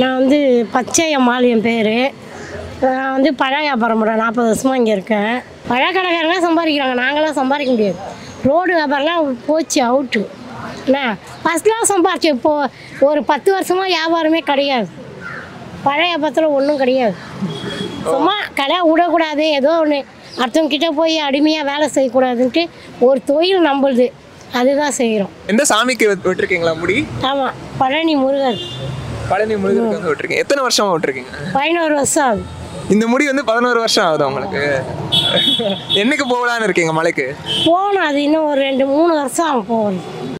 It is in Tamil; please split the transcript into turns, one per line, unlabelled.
நான் வந்து பச்சை அம்மாள் என் பேர் நான் வந்து பழ வியாபாரம் பண்ணுறேன் நாற்பது வருஷமாக இங்கே இருக்கேன் பழக்கடைக்காரங்க சம்பாதிக்கிறாங்க நாங்களாம் சம்பாதிக்க முடியாது ரோடு வியாபாரம்லாம் போச்சு அவுட்டு என்ன ஃபஸ்ட்லாம் சம்பாரிச்சு இப்போ ஒரு பத்து வருஷமாக வியாபாரமே கிடையாது பழைய வியாபாரத்தில் ஒன்றும் கிடையாது சும்மா கடை விடக்கூடாது ஏதோ ஒன்று அடுத்தவங்க கிட்ட போய் அடிமையாக வேலை செய்யக்கூடாதுன்ட்டு ஒரு தொழில் நம்பளுது அதுதான் செய்கிறோம்
எந்த சாமிக்கு விட்டு- விட்டுருக்கீங்களா முடி
ஆமாம் பழனி முருகர்
பழனி முருகருக்கு வந்து விட்டுருக்கீங்க எத்தனை வருஷமா விட்டுருக்கீங்க
பதினோரு வருஷம் ஆகுது
இந்த முடி வந்து பதினோரு வருஷம் ஆகுது உங்களுக்கு என்னைக்கு போகலான்னு இருக்கீங்க மலைக்கு
போகணும் அது இன்னும் ஒரு ரெண்டு மூணு வருஷம் ஆகும் போகணும்